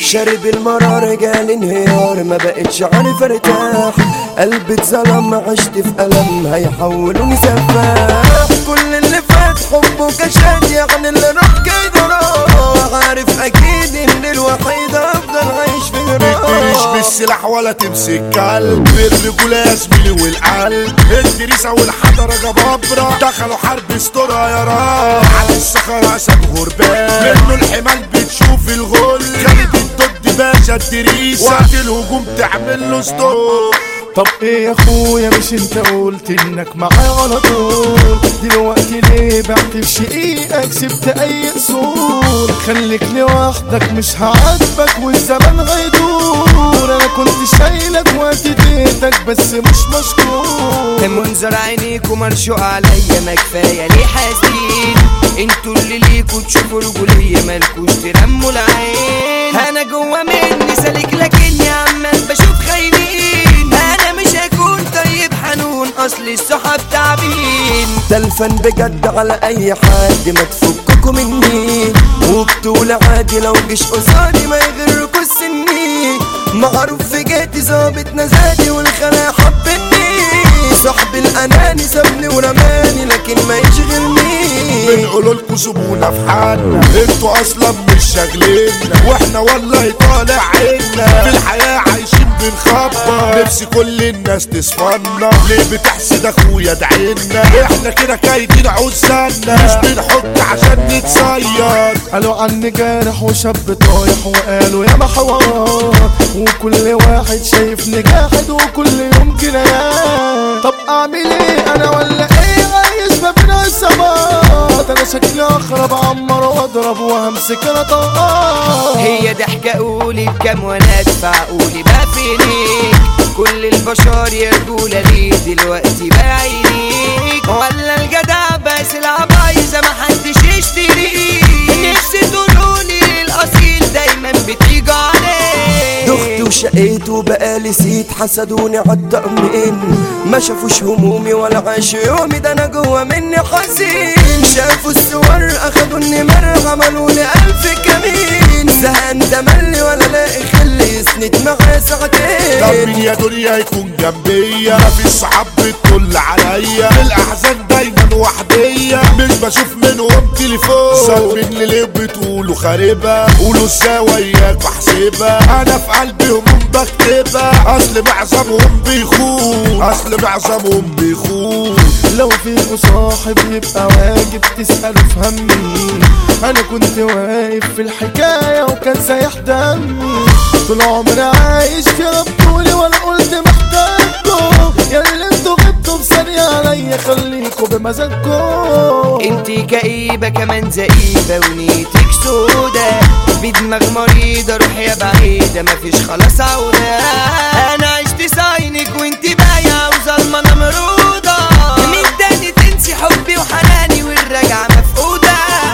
شارب المرار جالي انهيار ما بقتش عارف ارتاح قلبي اتظلم عشت في ألم هيحولوني سفاح كل اللي فات حبه كشاد يعني اللي راح كده راح عارف اكيد ان الوحيد افضل عايش في مش جراح بالسلاح ولا تمسك كلب الرجولة يا زميلي والقلب الدريسة والحضرة جبابرة دخلوا حرب استورها يا راب على الصخرة اسد غربان منه الحمال بتشوف الغل خالد الضد باشا الدريسة وقت الهجوم تعمل له ستوب طب ايه يا اخويا مش انت قلت انك معايا على طول دلوقتي ليه بعت في شقيقك سبت اي اصول خليك لوحدك مش هعاتبك والزمن غيدور انا كنت شايلك وقت اديتك بس مش مشكور منظر عينيكوا مرشوق عليا ما كفايه ليه حزين انتوا اللي ليكوا تشوفوا رجولية مالكوش ترموا العين انا جوا مني سالك لكني عمال بشوف خاينين انا مش هكون طيب حنون اصل الصحاب تعبين ده الفن بجد على اي حد ما تفككوا مني وبطولة عادي لو جيش قصادي ما يغركوا السني معروف في جيتي ظابط نزادي والخلا حبني صاحبي الاناني سابني ورماني لكن ما يشغلني بنقولوا لكم سيبونا في حالنا انتوا اصلا مش شاغليننا واحنا والله طالع عنا في الحياة عايشين بنخبر نفسي كل الناس تصفنا ليه بتحسد اخويا دعينا احنا كده كايدين عزالنا مش بنحط عشان نتصيد قالوا عني جارح وشاب طايح وقالوا يا محوار وكل واحد شايفني جاحد وكل يوم جنايات طب اعمل ايه انا ولا ايه عايش ما بين السماوات انا شكلي اخرب عمر واضرب وهمسك انا طاقات هي ضحكة قولي بكام وانا ادفع قولي بقى فينيك كل البشر يا رجولة ليه دلوقتي بعينيك ولا الجدع بس العبايزة محدش يشتريك نفسي تقولولي الاصيل دايما بتيجوا عليه دخت وشقيت وبقالي سيت حسدوني عالطقمين ما شافوش همومي ولا عاش يومي ده انا جوا مني حزين شافوا الصور اخدوا النمر عملولي الف كمين زهقان ده ملي ولا لاقي خل يسند معاه طب ساعتين مين يا دنيا يكون جنبيا مفيش صحاب بتطل عليا الاحزان دايما وحدية مش بشوف منهم تليفون سايبين ليه بتقولوا خاربة قولوا ازاي وياك بحسبها انا في قلبي هموم بكتبها اصل معظمهم بيخون اصل معظمهم بيخون لو فيكوا صاحب يبقى واجب تسأله في همي أنا كنت واقف في الحكاية وكان سايح دمي طول عمري عايش في بطولي ولا قلت محتاجكوا يا اللي انتوا غبتوا بثانية عليا خليكوا بمزاجكوا انتي كئيبة كمان زئيبة ونيتك سودة بدماغ مريضة روح يا بعيدة مفيش خلاص عودة انا عشت صاينك وانتي بايعة وظلمة نمرودة مين تاني تنسي حبي وحناني والرجعة مفقودة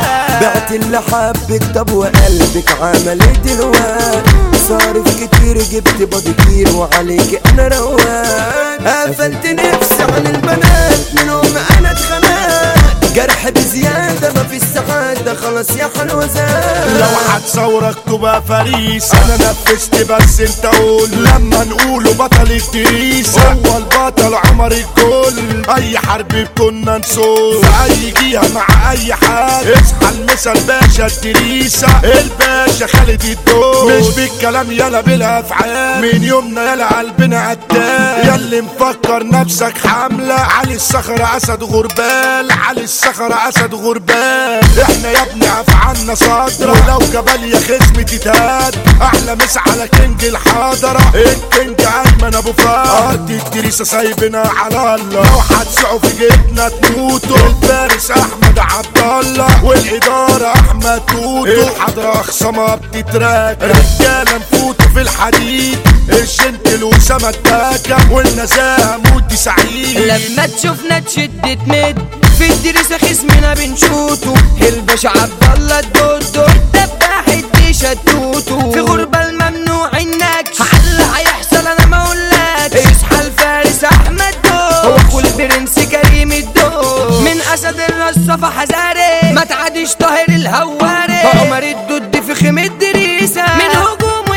بعت اللي حبك طب وقلبك عمل ايه دلوقتي صارف كتير جبت باديكير وعليك انا رواق قفلت نفسي عن البنات منهم انا اتخنقت جرح بزيادة ما في السعادة خلاص يا حلوة زاد لو هتصورك تبقى فريسة انا نفذت بس انت قول لما نقوله بطل الدريسة هو البطل عمر الكل اي حرب كنا نصور في اي جهة مع اي حد اصحى المثل باشا الدريسة الباشا خالد الدول مش بالكلام يلا بالافعال من يومنا يلا قلبنا قتال ياللي مفكر نفسك حاملة علي الصخرة اسد غربال علي الصخرة اسد غربال احنا يا ابني افعالنا صادرة ولو جبل يا خصم تتهاد احلى مس على كينج الحاضرة الكينج ايمن ابو فهد الدريسة سايبنا على الله لو هتسعوا في جيبنا تموتوا الفارس احمد عبد الله والادارة احمد توتو الحضرة خصمة بتتراك رجالة نفوتوا في الحديد الجنتل وسما التاكة والنزاهة مودي سعيد لما تشوفنا تشد تمد في الدريسة خصمنا بنشوتو الباشا عبد الله الدودو الدباح الديشة التوتو في غربة الممنوع انك حل هيحصل انا ما اقولك اصحى الفارس احمد دو هو كل برنس كريم الدو من اسد الرصافة حزاري ما تعديش طاهر الهواري عمر الدود في خيمة دريسة من هجومه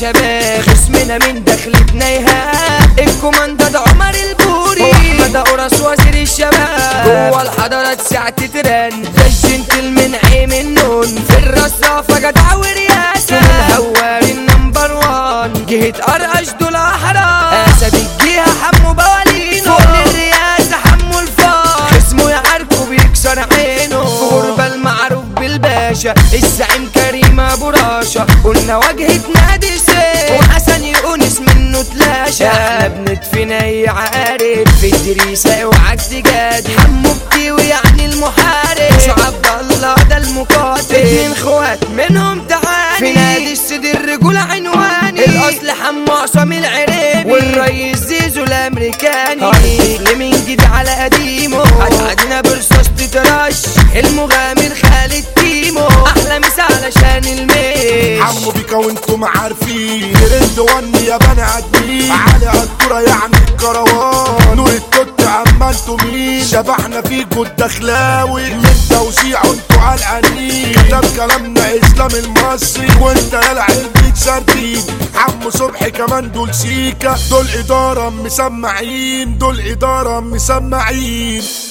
شباب خصمنا من دخلتنا يهاب الكوماندا ده عمر البوري واحمد قرص وزير الشباب جوه الحضارات ساعة ترن ده الجنتل من عيم النون في الرصافة جدع ورياسة الهواري النمبر وان جهة قرقش دول أحرار أسد الجهة حمو بوالينو فوق الرئاسة حمو الفار اسمه يعرفه بيكسر عينه في غربة المعروف بالباشا الزعيم كريم أبو راشا قلنا واجهة نادي سيف وحسن يونس منه تلاشى احنا بندفن أي عقارب في الدريسة اوعك تجاد حمو بتيوي يعني المحارب مش عبد الله ده المقاتل اتنين خوات منهم تعاني في نادي السيد الرجولة عنواني الأصل حمو عصام العريبي والريس زيزو الأمريكاني الطفل من جديد على قديمه هتعدينا برصاص تترش المغامر خالد تيمو أحلى مسا علشان الميش عمو بيكا وانتم عارفين ترند ون يا بني ادمين علي قدورة يعني الكروان نور التوت عمالتوا مين شبحنا فيكوا الدخلاوي من توزيع انتوا علقانين كتاب كلامنا اسلام المصري وانت يا العيل بيتسردين عمو صبحي كمان دول سيكا دول ادارة مسمعين دول ادارة مسمعين